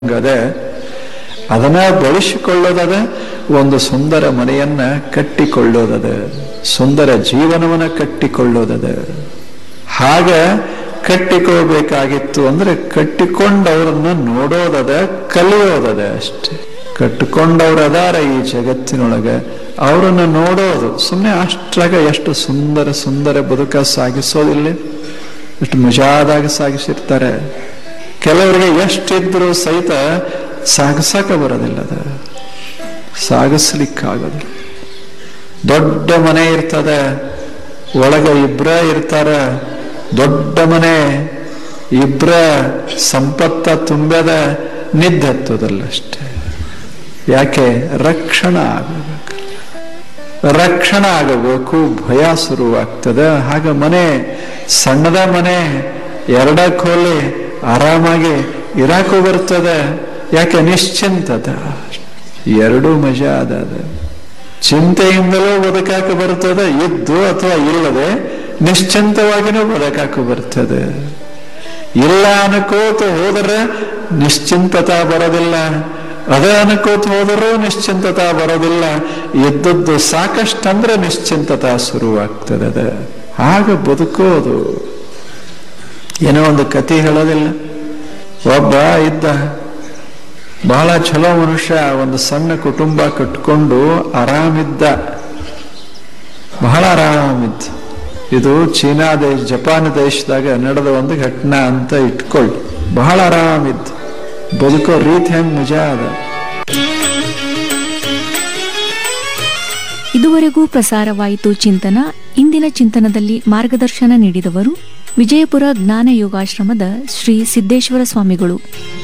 ಅದೇ ಅದನ್ನ ಬಳಸಿಕೊಳ್ಳೋದದ ಒಂದು ಸುಂದರ ಮನೆಯನ್ನ ಕಟ್ಟಿಕೊಳ್ಳೋದದ ಸುಂದರ ಜೀವನವನ್ನ ಕಟ್ಟಿಕೊಳ್ಳೋದದ ಹಾಗ ಕಟ್ಟಿಕೋಬೇಕಾಗಿತ್ತು ಅಂದ್ರೆ ಕಟ್ಟಿಕೊಂಡವರನ್ನ ನೋಡೋದದ ಕಲಿಯೋದದ ಅಷ್ಟೇ ಕಟ್ಟಿಕೊಂಡವ್ರು ಅದಾರ ಈ ಜಗತ್ತಿನೊಳಗ ಅವರನ್ನ ನೋಡೋದು ಸುಮ್ಮನೆ ಅಷ್ಟ್ರಾಗ ಎಷ್ಟು ಸುಂದರ ಸುಂದರ ಬದುಕ ಸಾಗಿಸೋದಿಲ್ಲ ಎಷ್ಟು ಮಜಾದಾಗ ಸಾಗಿಸಿರ್ತಾರೆ ಕೆಲವರಿಗೆ ಎಷ್ಟಿದ್ರು ಸಹಿತ ಸಾಗಿಸಕ ಬರೋದಿಲ್ಲ ಅದ ಸಾಗಿಸ್ಲಿಕ್ಕಾಗೋದಿಲ್ಲ ದೊಡ್ಡ ಮನೆ ಇರ್ತದೆ ಒಳಗ ಇಬ್ರ ಇರ್ತಾರ ದೊಡ್ಡ ಮನೆ ಇಬ್ರ ಸಂಪತ್ತ ತುಂಬ್ಯದ ನಿದ್ದೆತ್ತೋದಲ್ಲ ಅಷ್ಟೇ ಯಾಕೆ ರಕ್ಷಣಾ ಆಗಬೇಕು ರಕ್ಷಣೆ ಆಗಬೇಕು ಭಯ ಶುರುವಾಗ್ತದೆ ಹಾಗ ಮನೆ ಸಣ್ಣದ ಮನೆ ಎರಡ ಕೋಲಿ ಆರಾಮಾಗಿ ಇರಾಕು ಬರ್ತದೆ ಯಾಕೆ ನಿಶ್ಚಿಂತದ ಎರಡೂ ಮಜಾ ಅದ ಅದು. ಚಿಂತೆಯಿಂದಲೂ ಬದುಕಾಕ ಬರ್ತದೆ ಇದ್ದು ಅಥವಾ ಇಲ್ಲದೆ ನಿಶ್ಚಿಂತವಾಗಿನೂ ಬದುಕಾಕ ಬರ್ತದೆ ಇಲ್ಲ ಅನ್ಕೋತ ಹೋದರೆ ನಿಶ್ಚಿಂತತ ಬರೋದಿಲ್ಲ ಅದೇ ಅನ್ಕೋತ ಹೋದರೂ ನಿಶ್ಚಿಂತತ ಬರೋದಿಲ್ಲ ಇದ್ದದ್ದು ಸಾಕಷ್ಟಂದ್ರೆ ನಿಶ್ಚಿಂತತ ಶುರುವಾಗ್ತದೆ ಅದ ಆಗ ಬದುಕೋದು ಏನೋ ಒಂದು ಕತೆ ಹೇಳೋದಿಲ್ಲ ಒಬ್ಬ ಇದ್ದ ಬಹಳ ಚಲೋ ಮನುಷ್ಯ ಒಂದು ಸಣ್ಣ ಕುಟುಂಬ ಕಟ್ಕೊಂಡು ಆರಾಮಿದ್ದ ಬಹಳ ಆರಾಮಿದ್ದ ಇದು ಚೀನಾ ದೇಶ ಜಪಾನ್ ದೇಶದಾಗ ನಡೆದ ಒಂದು ಘಟನಾ ಅಂತ ಇಟ್ಕೊಳ್ಳಿ ಬಹಳ ಆರಾಮಿದ್ದ ಬದುಕೋ ರೀತಿ ಹೆಂಗ್ ಮಜಾ ಅದ ಇದುವರೆಗೂ ಪ್ರಸಾರವಾಯಿತು ಚಿಂತನ ಇಂದಿನ ಚಿಂತನದಲ್ಲಿ ಮಾರ್ಗದರ್ಶನ ನೀಡಿದವರು ವಿಜಯಪುರ ಜ್ಞಾನ ಯೋಗಾಶ್ರಮದ ಶ್ರೀ ಸಿದ್ದೇಶ್ವರ ಸ್ವಾಮಿಗಳು